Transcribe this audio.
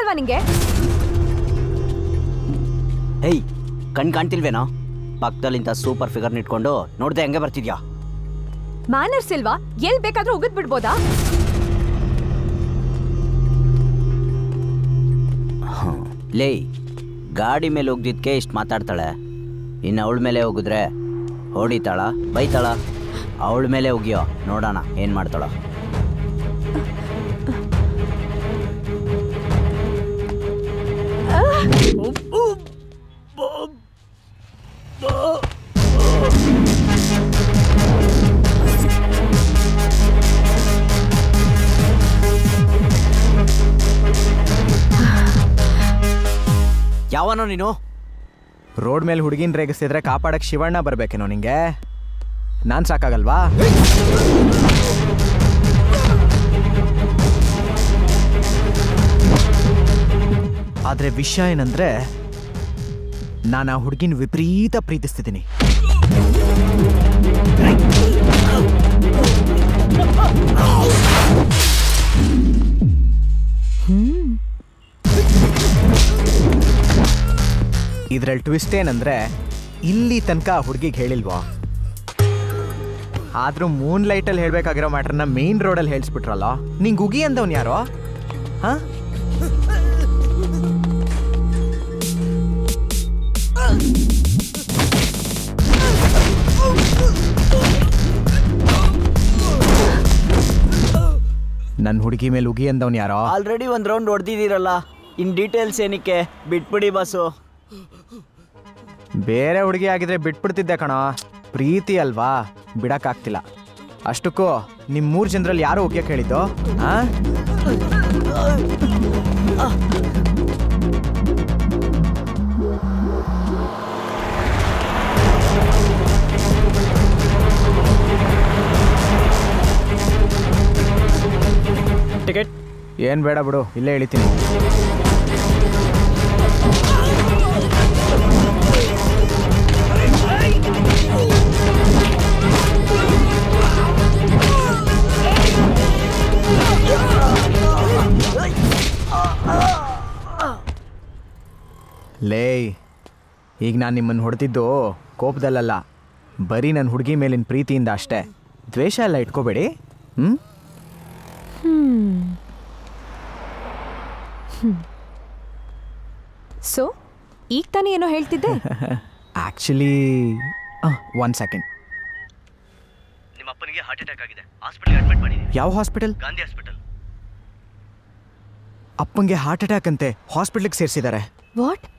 ಇಲ್ವಾ ನಿಂಗೆ ಹೇಯ್ ಕಣ್ ಕಾಣ್ತಿಲ್ವೇನೋ ಪಕ್ಕದಲ್ಲಿ ಇಂಥ ಸೂಪರ್ ಫಿಗರ್ ಇಟ್ಕೊಂಡು ನೋಡ್ದೆ ಹೆಂಗೆ ಬರ್ತಿದ್ಯಾ ಮ್ಯಾನರ್ಸ್ ಇಲ್ವಾ ಎಲ್ ಬೇಕಾದ್ರೂ ಉಗಿದ್ ಬಿಡ್ಬೋದಾ ಲೇ ಗಾಡಿ ಮೇಲೆ ಹೋಗ್ದಿದ್ಕೆ ಇಷ್ಟು ಮಾತಾಡ್ತಾಳೆ ಇನ್ನು ಅವಳ ಮೇಲೆ ಹೋಗಿದ್ರೆ ಹೊಡಿತಾಳ ಬೈತಾಳ ಅವಳ ಮೇಲೆ ಹೋಗಿಯೋ ನೋಡೋಣ ಏನು ಮಾಡ್ತಾಳ ಯಾವನೋ ನೀನು ರೋಡ್ ಮೇಲೆ ಹುಡುಗಿನ ರೇಗಿಸ್ತಿದ್ರೆ ಕಾಪಾಡಕ್ ಶಿವಣ್ಣ ಬರ್ಬೇಕೇನೋ ನಿಂಗೆ ನಾನ್ ಸಾಕಾಗಲ್ವಾ ಆದ್ರೆ ವಿಷಯ ಏನಂದ್ರೆ ನಾನು ಆ ಹುಡುಗಿನ ವಿಪರೀತ ಪ್ರೀತಿಸ್ತಿದ್ದೀನಿ ಇದ್ರಲ್ಲಿ ಟ್ವಿಸ್ಟ್ ಏನಂದ್ರೆ ಇಲ್ಲಿ ತನಕ ಆ ಹುಡುಗಿಗೆ ಹೇಳಿಲ್ವಾ ಆದ್ರೂ ಮೂನ್ ಲೈಟಲ್ಲಿ ಹೇಳ್ಬೇಕಾಗಿರೋ ಮ್ಯಾಟ್ರನ್ನ ಮೇನ್ ರೋಡಲ್ಲಿ ಹೇಳಿಸ್ಬಿಟ್ರಲ್ಲ ನಿಂಗೆ ಉಗಿ ಅಂದವನ್ ಯಾರೋ ಹಾ ನನ್ನ ಹುಡುಗಿ ಮೇಲೆ ಉಗಿ ಅಂದವನ್ ಯಾರೋ ಆಲ್ರೆಡಿ ಒಂದು ರೌಂಡ್ ಹೊಡೆದಿದ್ದೀರಲ್ಲ ಇನ್ ಡೀಟೇಲ್ಸ್ ಏನಕ್ಕೆ ಬಿಟ್ಬಿಡಿ ಬಾಸು ಬೇರೆ ಹುಡುಗಿ ಆಗಿದ್ರೆ ಬಿಟ್ಬಿಡ್ತಿದ್ದೆ ಕಣೋ ಪ್ರೀತಿ ಅಲ್ವಾ ಬಿಡಕ್ಕಾಗ್ತಿಲ್ಲ ಅಷ್ಟಕ್ಕೂ ನಿಮ್ ಮೂರ್ ಜನರಲ್ಲಿ ಯಾರು ಒಗ್ಯಕ್ಕೆ ಹೇಳಿದ್ದು ಆ ಟಿಕೆಟ್ ಏನ್ ಬೇಡ ಬಿಡು ಇಲ್ಲೇ ಇಳಿತೀನಿ ಲೇಯ್ ಈಗ ನಾನು ನಿಮ್ಮನ್ನು ಹೊಡೆದಿದ್ದು ಕೋಪದಲ್ಲಲ್ಲ ಬರೀ ನನ್ನ ಹುಡುಗಿ ಮೇಲಿನ ಪ್ರೀತಿಯಿಂದ ಅಷ್ಟೇ ದ್ವೇಷ ಎಲ್ಲ ಇಟ್ಕೋಬೇಡಿ ಹ್ಞೂ ಸೊ ಈಗ ತಾನೇ ಏನೋ ಹೇಳ್ತಿದ್ದೆ ಆ್ಯಕ್ಚುಲಿ ಒನ್ ಸೆಕೆಂಡ್ ನಿಮ್ಮ ಅಪ್ಪನಿಗೆ ಹಾರ್ಟ್ ಅಟ್ಯಾಕ್ ಆಗಿದೆ ಹಾಸ್ಪಿಟಲ್ಗೆ ಅಡ್ಮಿಟ್ ಮಾಡಿ ಯಾವ ಹಾಸ್ಪಿಟಲ್ ಗಾಂಧಿ ಹಾಸ್ಪಿಟಲ್ ಅಪ್ಪಂಗೆ ಹಾರ್ಟ್ ಅಟ್ಯಾಕ್ ಅಂತೆ ಹಾಸ್ಪಿಟ್ಲಿಗೆ ಸೇರಿಸಿದ್ದಾರೆ ವಾಟ್